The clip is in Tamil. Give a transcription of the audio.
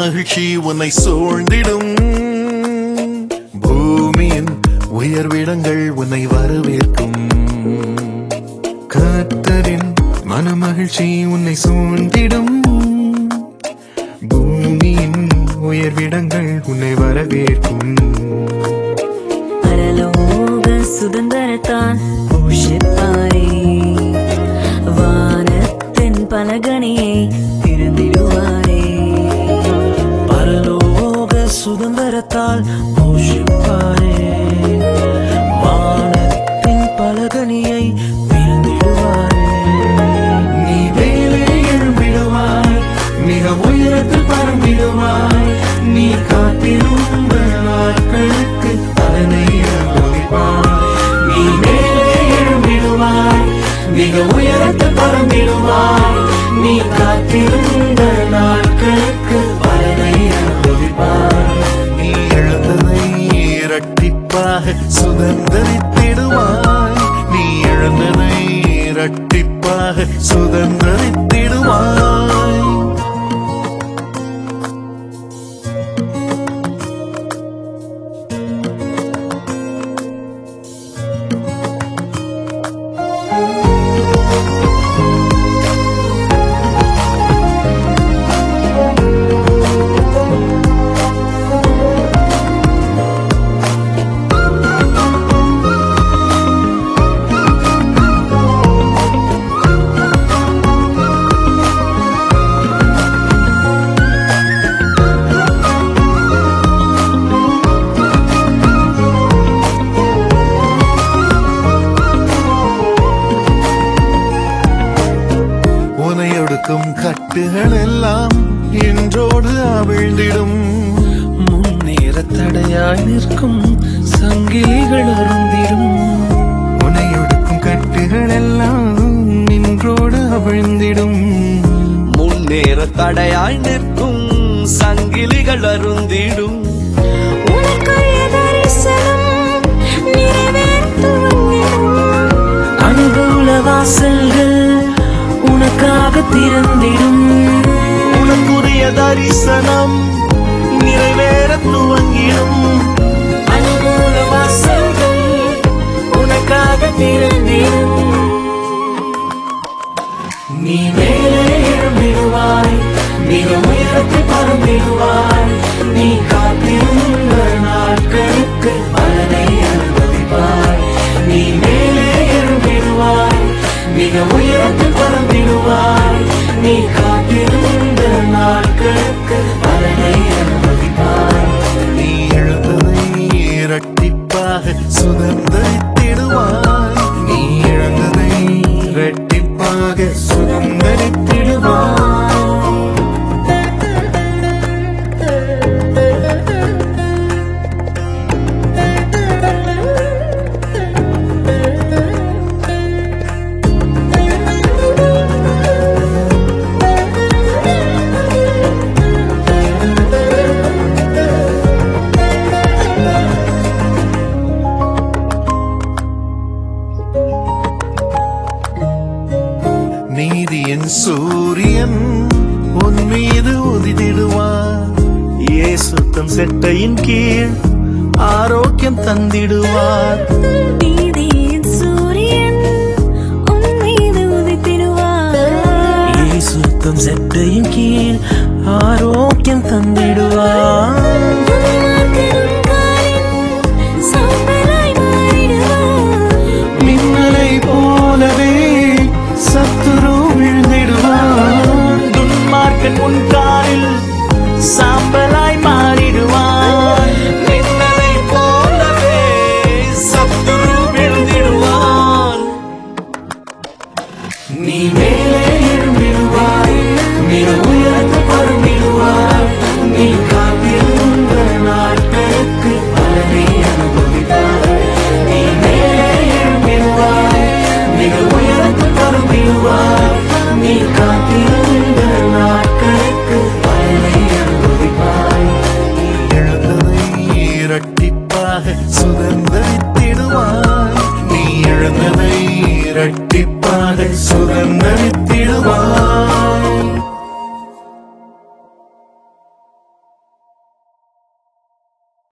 மனமகிழ்ச்சி உன்னை சூழ்ந்திடும் பூமியின் உயர்விடங்கள் உன்னை வரவேற்கும் கர்த்தரின் மனமகிழ்ச்சி உன்னை சூழ்ந்திடும் பூமியின் உயர்விடங்கள் உன்னை வரவேற்கும் பரலோக சுதந்திரத்தான் போஷிப்பாரே வானத்தின் பலகணியை திறந்திடுவாரே பரலோக சுதந்திரத்தால் போஷிப்பாரே வானத்தின் பலகனியை பிறந்திடுவாரே நீ மேலே எழும்பிடுவாய் மிக உயரத்தில் பறந்திடுவாய் நீ காத்திருந்த நாட்களுக்கு பலனை அனுபவிப்பாய் நீ மேலே எழும்பிடுவாய் மிக உயரத்தில் பறந்திடுவாய் நீ காத்திருந்த நாட்களுக்கு பலனை அனுபவிப்பாய் நீ இழந்ததை இரட்டிப்பாக சுதந்திரித்திடுவாய் நீ இழந்ததை இரட்டிப்பாக சுதந்திரித்திடுவாய் உனையொடுக்கும் கட்டுகள் எல்லாம் என்றோடு அவிழ்ந்திடும் முன்னேற தடையாய் நிற்கும் சங்கிலிகள் அருந்திடும் உனையொடுக்கும் கட்டுகள் எல்லாம் நின்றோடு அவிழ்ந்திடும் முன்னேற தடையாய் நிற்கும் சங்கிலிகள் அருந்திடும் உனக்குரிய தரிசனம் நிறைவேறத் துவங்கிடும். அனுகூல வாசல்கள் உனக்காக திறந்திடும் உனக்குரிய தரிசனம் நிறைவேற துவங்கிடும் அனுகூல வாசல்கள் உனக்காக திறந்திடும் நீ மேலே எழும்பிடுவாய் மிக உயரத்தில் பறந்திடுவாய் நீ காத்திருந்த நாட்களுக்கு பலனை அனுபவிப்பாய் நீ மேலே எழும்பிடுவாய் மிக உயரத்தில் பறந்திடுவாய் நீ காத்திருந்த நாட்களுக்கு பலனை அனுபவிப்பாய் நீ எழுந்ததை இரட்டிப்பாக சுதந்திரித்திடுவாய் நீ இழந்ததை இரட்டிப்பாக சுதந்திரித்திடுவாய் நீதியின் சூரியன் உன் மீது உதிதிடுவார் இயேசுத்தம் செட்டையின் கீழ் ஆரோக்கியம் தந்திடுவார் நீதியின் சூரியன் உன் மீது உதித்திடுவார். இயேசுத்தம் செட்டையின் கீழ் ஆரோக்கியம் தந்திடுவார் துன்மார்க்கரின் காலில் சாம்பலாய் மாறிடுவார். மின்னலை போலவே சத்துரு விழுந்திடுவார் துன்மார்க்கன் உன் காலில் சாம்பலாய் மாறிடுவான் மின்னலை போலவே சத்துரு விழுந்திடுவான் நீ மேலே எழும்பிடுவாய் மிக உயரத்தில் பறந்திடுவாய் நீ காத்திருந்த நாட்களுக்கு பலனை அனுபவிப்பாய் நீ மேலே எழும்பிடுவாய் மிக உயரத்தில் பறந்திடுவாய் நீ காத்திருந்த நாட்களுக்கு பலனை அனுபவிப்பாய் நீ இழந்ததை இரட்டிப்பாக சுதந்திரித்திடுவாய் நீ இழந்ததை இரட்டிப்பாக சுதந்திரித்திடுவாய்